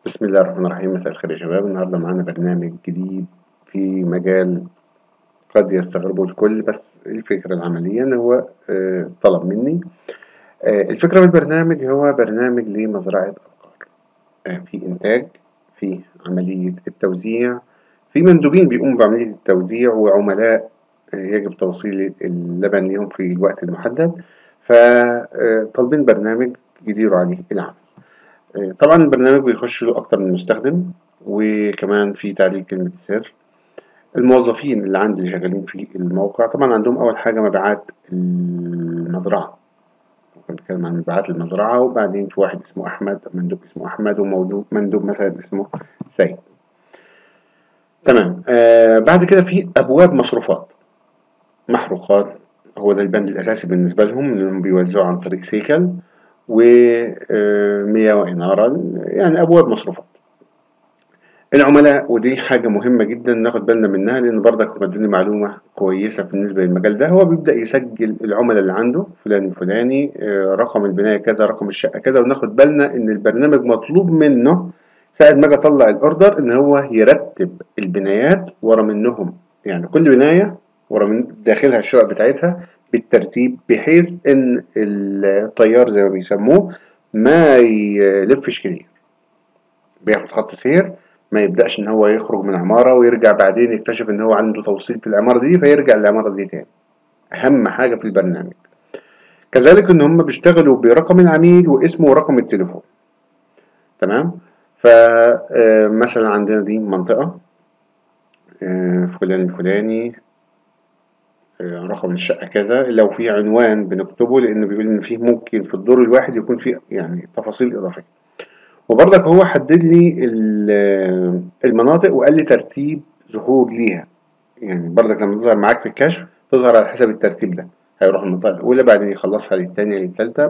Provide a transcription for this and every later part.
بسم الله الرحمن الرحيم مساء الخير يا شباب النهارده معانا برنامج جديد في مجال قد يستغربه الكل بس الفكرة العملية إن هو آه، طلب مني آه، الفكرة من البرنامج هو برنامج لمزرعة أبقار آه، في إنتاج في عملية التوزيع في مندوبين بيقوموا بعملية التوزيع وعملاء آه، يجب توصيل اللبن ليهم في الوقت المحدد فطالبين برنامج يديروا عليه العمل آه، طبعا البرنامج بيخش له أكتر من مستخدم وكمان في تعليق كلمة سر الموظفين اللي عندي اللي شغالين في الموقع طبعا عندهم أول حاجة مبيعات المزرعة ممكن نتكلم عن مبيعات المزرعة وبعدين في واحد اسمه أحمد مندوب اسمه أحمد ومندوب مندوب مثلا اسمه سيد تمام آه بعد كده في أبواب مصروفات محروقات هو ده البند الأساسي بالنسبة لهم اللي هم بيوزعوا عن طريق سيكل ومياه وإنارة يعني أبواب مصروفات العملاء ودي حاجة مهمة جدا ناخد بالنا منها لأن برضك مدوني معلومة كويسة بالنسبة للمجال ده هو بيبدأ يسجل العملاء اللي عنده فلان الفلاني آه، رقم البناية كذا رقم الشقة كذا وناخد بالنا إن البرنامج مطلوب منه ساعة ما أجي أطلع الأوردر إن هو يرتب البنايات ورا منهم يعني كل بناية ورا من داخلها الشقق بتاعتها بالترتيب بحيث إن الطيار زي ما بيسموه ما يلفش كتير بياخد خط سير ما يبدأش إن هو يخرج من عمارة ويرجع بعدين يكتشف إن هو عنده توصيل في العمارة دي فيرجع للعمارة دي تاني أهم حاجة في البرنامج كذلك إن هم بيشتغلوا برقم العميل واسمه ورقم التليفون تمام فمثلا عندنا دي منطقة آه، فلان الفلاني آه، رقم الشقة كذا لو في عنوان بنكتبه لأنه بيقول إن فيه ممكن في الدور الواحد يكون فيه يعني تفاصيل إضافية وبرضك هو حدد لي ال- المناطق وقال لي ترتيب ظهور ليها يعني برضك لما تظهر معاك في الكشف تظهر على حسب الترتيب ده هيروح المنطقة الأولى بعدين يخلصها للتانية للتالتة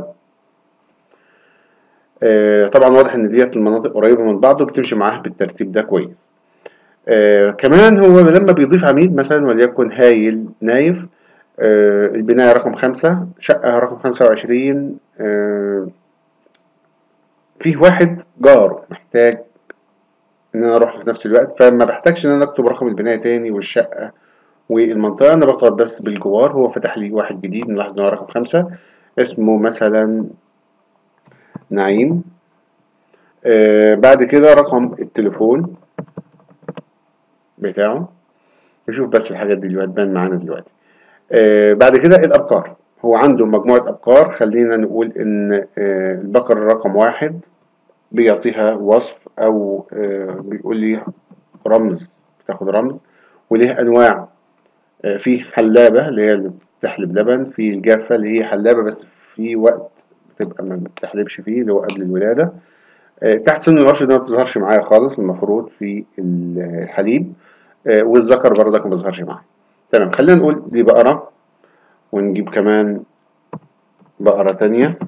آه، طبعا واضح إن ديت المناطق قريبة من بعض وبتمشي معاها بالترتيب ده كويس آه، كمان هو لما بيضيف عميل مثلا وليكن هايل نايف آه، البناية رقم خمسة شقة رقم خمسة وعشرين آه، فيه واحد جار محتاج ان انا اروح في نفس الوقت فما بحتاجش ان انا اكتب رقم البناية تاني والشقة والمنطقة انا بكتب بس بالجوار هو فتح لي واحد جديد نلاحظ ان هو رقم خمسة اسمه مثلا نعيم آه بعد كده رقم التليفون بتاعه نشوف بس الحاجات دي اللي هتبان معانا دلوقتي آه بعد كده الأبقار هو عنده مجموعة أبقار خلينا نقول إن آه البقرة رقم واحد بيعطيها وصف أو آه بيقول لي رمز بتاخد رمز وليه أنواع آه في حلابة اللي هي اللي بتحلب لبن في الجافة اللي هي حلابة بس في وقت بتبقى ما بتحلبش فيه اللي هو قبل الولادة آه تحت سن العشر ده ما بتظهرش معايا خالص المفروض في الحليب آه والذكر برضك ما بيظهرش معايا تمام خلينا نقول دي بقرة ونجيب كمان بقرة تانية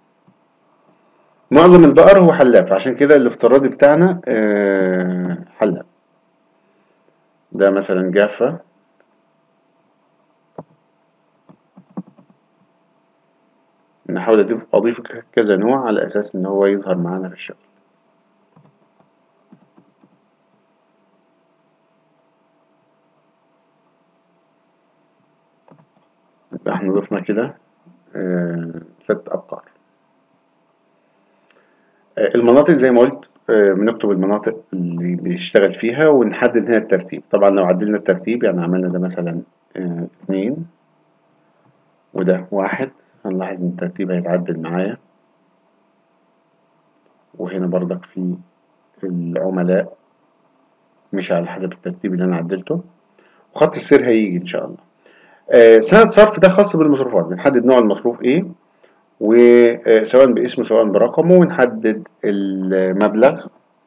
معظم البقر هو حلاب عشان كده الافتراضي بتاعنا آه، حلاب ده مثلا جافة نحاول أضيف أضيف كذا نوع على أساس إن هو يظهر معانا في الشغل يبقى احنا ضفنا كده آه، ست أبقار آه، المناطق زي ما قلت آه، بنكتب المناطق اللي بيشتغل فيها ونحدد هنا الترتيب طبعا لو عدلنا الترتيب يعني عملنا ده مثلا آه، اتنين وده واحد هنلاحظ ان الترتيب هيتعدل معايا وهنا برضك في العملاء مش على حسب الترتيب اللي انا عدلته وخط السير هيجي ان شاء الله آه، سند صرف ده خاص بالمصروفات بنحدد نوع المصروف ايه وسواء باسمه سواء برقمه ونحدد المبلغ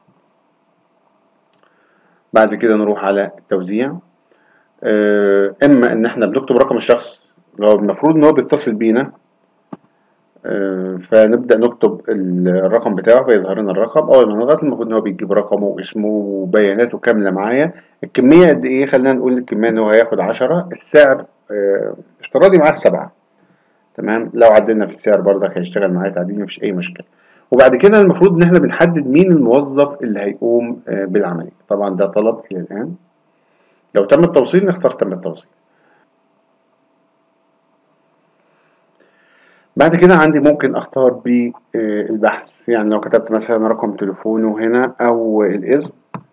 بعد كده نروح على التوزيع آه، اما ان احنا بنكتب رقم الشخص اللي هو المفروض ان هو بيتصل بينا آه، فنبدأ نكتب الرقم بتاعه فيظهر لنا الرقم أول ما نضغط المفروض إن هو بيجيب رقمه واسمه وبياناته كاملة معايا الكمية قد إيه خلينا نقول الكمية إن هو هياخد عشرة السعر آه، افتراضي معاه سبعة تمام لو عدلنا في السعر برضك هيشتغل معايا تعديل مفيش أي مشكلة وبعد كده المفروض ان احنا بنحدد مين الموظف اللي هيقوم آه، بالعملية طبعا ده طلب الى الان لو تم التوصيل نختار تم التوصيل بعد كده عندي ممكن اختار بالبحث يعني لو كتبت مثلا رقم تليفونه هنا او الاسم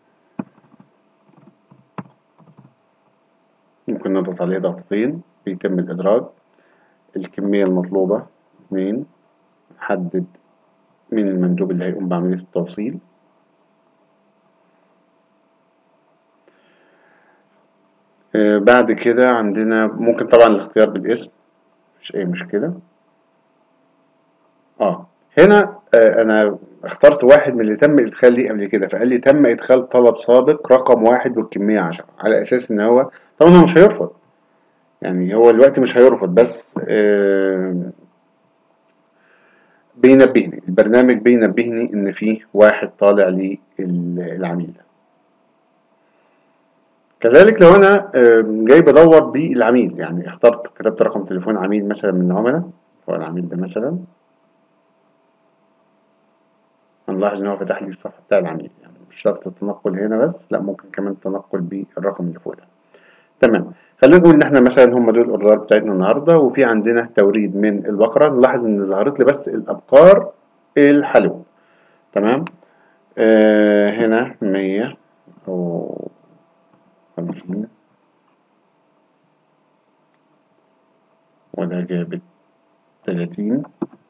ممكن نضغط عليه ضغطتين بيتم الادراج الكمية المطلوبة اتنين نحدد مين المندوب اللي هيقوم بعملية التوصيل آه، بعد كده عندنا ممكن طبعا الاختيار بالاسم مفيش أي مشكلة اه هنا آه أنا اخترت واحد من اللي تم إدخال لي قبل كده فقال لي تم إدخال طلب سابق رقم واحد والكمية عشرة على أساس إن هو طبعا هو مش هيرفض يعني هو الوقت مش هيرفض بس آه بينبهني البرنامج بينبهني إن فيه واحد طالع للعميل ده كذلك لو انا آم، جاي بدور بالعميل يعني اخترت كتبت رقم تليفون عميل مثلا من العملاء هو العميل ده مثلا هنلاحظ ان هو فتح لي الصفحه بتاع العميل يعني مش شرط التنقل هنا بس لا ممكن كمان التنقل بالرقم اللي فوق ده تمام خلينا نقول ان احنا مثلا هم دول الاوردرات بتاعتنا النهارده وفي عندنا توريد من البقره نلاحظ ان ظهرت لي بس الابقار الحلو تمام آه هنا 100 او 50 وده جابت 30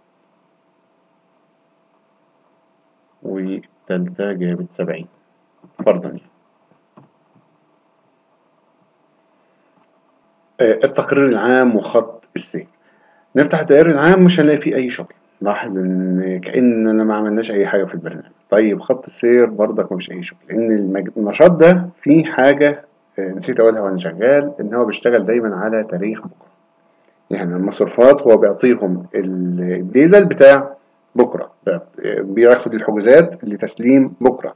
والتالتة جابت 70 فرضا يعني آه، التقرير العام وخط السير نفتح التقرير العام مش هنلاقي فيه أي شغل لاحظ إن كأننا ما عملناش أي حاجة في البرنامج طيب خط السير برضك مفيش أي شغل لأن المج- النشاط ده فيه حاجة آه، نسيت أقولها وأنا شغال إن هو بيشتغل دايما على تاريخ بكرة يعني المصروفات هو بيعطيهم ال- الديزل بتاع بكرة بيعط- بياخد الحجوزات لتسليم بكرة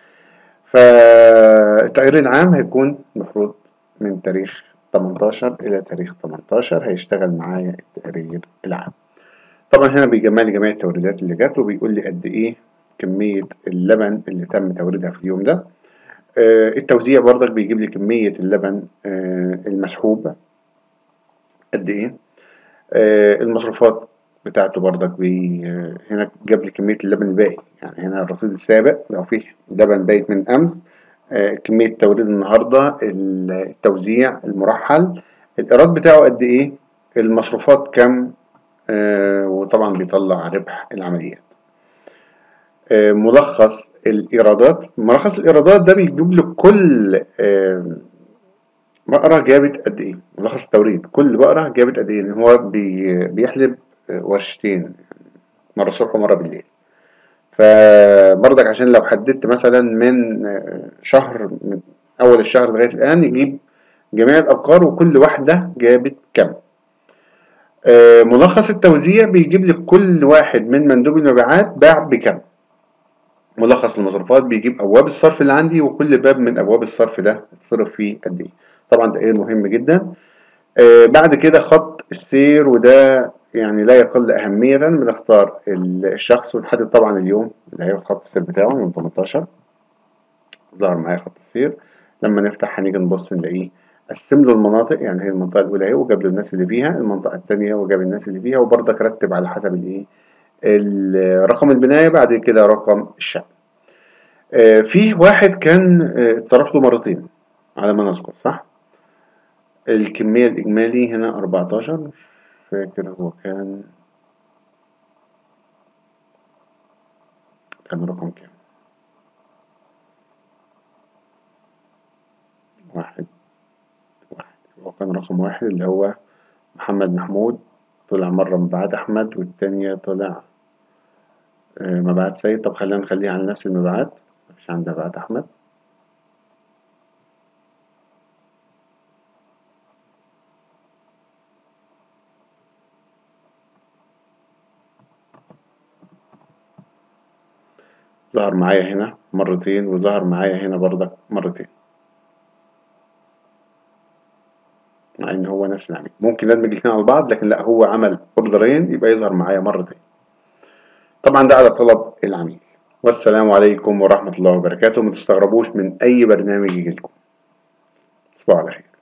فالتقرير العام هيكون المفروض من تاريخ 18 إلى تاريخ 18 هيشتغل معايا التقرير العام طبعا هنا بيجمع لي جميع التوريدات اللي جت وبيقول لي قد إيه كمية اللبن اللي تم توريدها في اليوم ده آه، التوزيع برضك بيجيب لي كمية اللبن آه، المسحوب قد إيه آه، المصروفات بتاعته برضك بي آه، هنا جاب لي كمية اللبن الباقي يعني هنا الرصيد السابق لو فيه لبن بايت من أمس آه، كمية توريد النهاردة التوزيع المرحل الإيراد بتاعه قد إيه المصروفات كم آه، وطبعا بيطلع ربح العمليات آه، ملخص الإيرادات ملخص الإيرادات ده بيجيب لك كل آه، بقرة جابت قد إيه ملخص التوريد كل بقرة جابت قد إيه لأن هو بي بيحلب آه، ورشتين مرة الصبح ومرة بالليل فبرضك عشان لو حددت مثلا من آه، شهر من أول الشهر لغاية الآن يجيب جميع الأبقار وكل واحدة جابت كم آه، ملخص التوزيع بيجيب لك كل واحد من مندوب المبيعات باع بكم ملخص المصروفات بيجيب أبواب الصرف اللي عندي وكل باب من أبواب الصرف ده اتصرف فيه قد إيه طبعا ده إيه مهم جدا آه، بعد كده خط السير وده يعني لا يقل أهمية بنختار ال- الشخص ونحدد طبعا اليوم اللي هيبقى خط السير بتاعه يوم 18 ظهر معايا خط السير لما نفتح هنيجي نبص نلاقيه قسم له المناطق يعني هي المنطقة الأولى اهي وجاب له الناس اللي فيها المنطقة التانية وجاب الناس اللي فيها وبرضك رتب على حسب الإيه ال- رقم البناية بعد كده رقم الشقة آه، فيه واحد كان آه، اتصرف له مرتين على ما نذكر صح؟ الكمية الإجمالي هنا 14 مش فاكر هو كان كان رقم كام واحد واحد هو كان رقم واحد اللي هو محمد محمود طلع مرة مبيعات أحمد والتانية طلع آه، مبيعات سيد طب خلينا نخليها على نفس المبيعات مفيش عندها مبيعات أحمد ظهر معايا هنا مرتين وظهر معايا هنا برضك مرتين مع ان هو نفس العميل ممكن ندمج الاثنين على بعض لكن لا هو عمل اوردرين يبقى يظهر معايا مرتين طبعا ده على طلب العميل والسلام عليكم ورحمة الله وبركاته ما تستغربوش من أي برنامج يجيلكم تصبحوا على خير